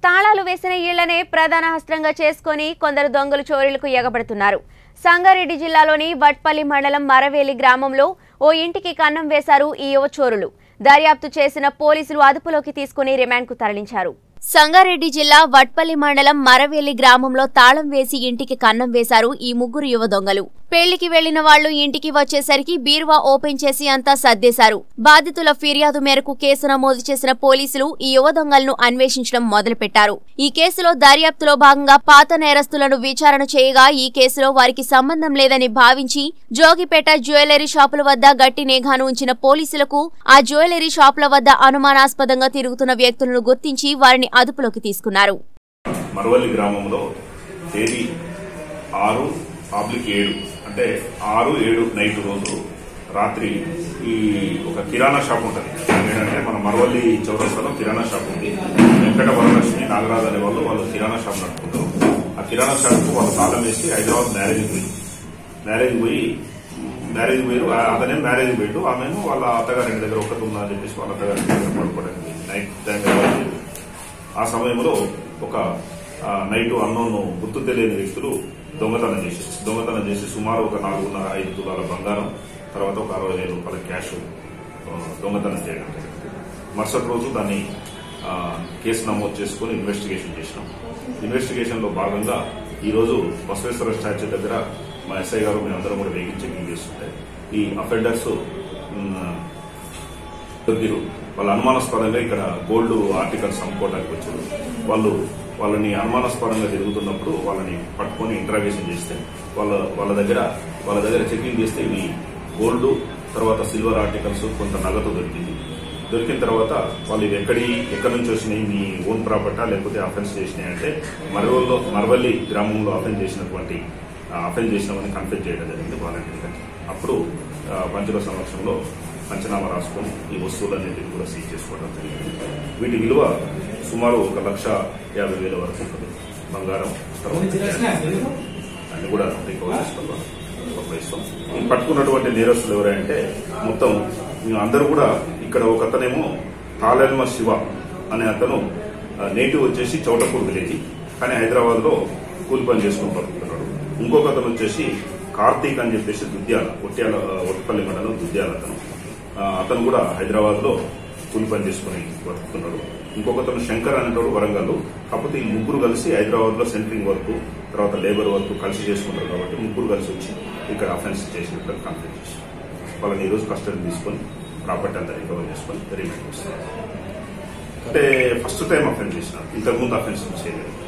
తాళాలు వేసిన ఇళ్లనే ప్రధాన హస్త్రంగా చేసుకొని కొందరు దొంగలు చోరీలకు ఎగబడుతున్నారు సంగారెడ్డి జిల్లాలోని వట్పల్లి మండలం మరవేలి గ్రామంలో ఓ ఇంటికి కన్నం వేశారు ఈ యువ చోరులు దర్యాప్తు చేసిన పోలీసులు అదుపులోకి తీసుకుని రిమాండ్కు తరలించారు సంగారెడ్డి జిల్లా వట్పల్లి మండలం మరవేలి గ్రామంలో తాళం వేసి ఇంటికి కన్నం వేశారు ఈ ముగ్గురు యువ దొంగలు పెళ్లికి వెళ్లిన వాళ్లు ఇంటికి వచ్చేసరికి బీరువా ఓపెన్ చేసి అంతా సర్దేశారు బాధితుల ఫిర్యాదు మేరకు కేసు నమోదు చేసిన పోలీసులు ఈ యువ దొంగలను అన్వేషించడం మొదలుపెట్టారు ఈ కేసులో దర్యాప్తులో భాగంగా పాత నేరస్తులను విచారణ చేయగా ఈ కేసులో వారికి సంబంధం లేదని భావించి జోగిపేట జ్యువెలరీ షాపుల వద్ద గట్టి నిఘాను ఉంచిన పోలీసులకు ఆ జ్యువెలరీ షాపుల వద్ద అనుమానాస్పదంగా తిరుగుతున్న వ్యక్తులను గుర్తించి వారిని అదుపులోకి తీసుకున్నారు మరవల్లి గ్రామంలో తేదీ ఆరు ఆబ్లిక్ ఏడు అంటే ఆరు ఏడు నైట్ రోజు రాత్రి ఈ ఒక కిరాణా షాప్ ఉంటుంది ఏంటంటే మన మరవల్లి చౌరస్తాలో కిరాణా షాప్ ఉంది వెంకట వరలక్ష్మి నాగరాజు అనే వాళ్ళు వాళ్ళు కిరాణా షాప్ నడుపుకుంటారు ఆ కిరాణా షాప్ వాళ్ళు తాళం వేసి హైదరాబాద్ మ్యారేజ్ పోయి మ్యారేజ్ పోయి మ్యారేజ్ పోయి అతనే మ్యారేజ్ పోయిండు ఆమెను వాళ్ళ అత్తగారి దగ్గర ఒకటి ఉందా అని చెప్పేసి వాళ్ళ అత్తగారి దగ్గర పడుకోవడానికి నైట్ టైం ఆ సమయంలో ఒక ఆ, నైట్ అన్నోను గుర్తు తెలియని వ్యక్తులు దొంగతనం చేసి దొంగతనం చేసి సుమారు ఒక నాలుగున్నర ఐదు తులాల బంగారం తర్వాత ఒక అరవై వేల రూపాయల క్యాష్ ఆ, దొంగతనం చేయడం జరిగింది మరుసటి రోజు దాన్ని ఆ, కేసు నమోదు చేసుకుని ఇన్వెస్టిగేషన్ చేసినాం ఇన్వెస్టిగేషన్ లో భాగంగా ఈ రోజు బసవేశ్వర స్టాచ్యూ దగ్గర మా ఎస్ఐ గారు మేమందరం కూడా వెహికల్ చెకింగ్ చేస్తుంటే ఈ అఫెండర్స్ దొరికిరు వాళ్ళ అనుమానాస్పదంగా ఇక్కడ గోల్డ్ ఆర్టికల్స్ అమ్ముకోవడానికి వచ్చారు వాళ్ళు వాళ్ళని అనుమానాస్పదంగా తిరుగుతున్నప్పుడు వాళ్ళని పట్టుకొని ఇంట్రాగేషన్ చేస్తే వాళ్ళ వాళ్ళ దగ్గర వాళ్ళ దగ్గర చెకింగ్ చేస్తే ఇవి గోల్డ్ తర్వాత సిల్వర్ ఆర్టికల్స్ కొంత నగదు దొరికింది దొరికిన తర్వాత వాళ్ళు ఇవి ఎక్కడి ఎక్కడి నుంచి వచ్చినాయి మీ ఓన్ ప్రాపర్టా లేకపోతే అఫెన్స్ చేసినాయి అంటే మరవల్లో మరవల్లి గ్రామంలో అఫెన్స్ చేసినటువంటి అఫెన్స్ చేసినామని కన్ఫెక్ట్ చేయడం జరిగింది వాలంటీర్గా అప్పుడు ఆ, పంచుల సమక్షంలో పంచనామా రాసుకొని ఈ వస్తువులన్నింటినీ కూడా సీజ్ చేసుకోవడం జరిగింది వీటి విలువ సుమారు ఒక లక్ష యాభై వేల వరకు ఉంటుంది బంగారం తర్వాత అన్ని కూడా రికవర్ చేసుకోవడం ఇస్తాం ఈ పట్టుకున్నటువంటి నేరస్తులు ఎవరంటే మొత్తం మేము అందరూ కూడా ఇక్కడ ఒక అతనేమో తాళెల్మ శివ అనే అతను ఆ, నేటివ్ వచ్చేసి చౌటపూర్ విలేజ్ కానీ హైదరాబాద్ లో కూలి పని చేసుకుని బతుకుతున్నాడు ఇంకొక అతను వచ్చేసి కార్తీక్ అని చెప్పేసి దుద్యాల ఒట్యాల ఒట్టపల్లి మండలం దుద్యాల అతను ఆ, అతను కూడా హైదరాబాద్ లో కూలి పని చేసుకుని బతుకుతున్నాడు ఇంకొకతను శంకర్ అనేటోడు వరంగల్ కాకపోతే ఈ ముగ్గురు కలిసి హైదరాబాద్ లో సెంట్రింగ్ వర్క్ తర్వాత లేబర్ వర్క్ కలిసి చేసుకుంటారు కాబట్టి ముగ్గురు కలిసి వచ్చి ఇక్కడ అఫెన్స్ చేసినట్టు కంప్లీట్ చేసి వాళ్ళని ఈ రోజు కస్టడీ తీసుకొని ప్రాపర్టీ అంతా రికవర్ చేసుకొని రిమాండ్ చేస్తారు అంటే ఫస్ట్ టైం అఫెన్స్ చేసిన ఇంతకుముందు అఫెన్స్ చేయలేదు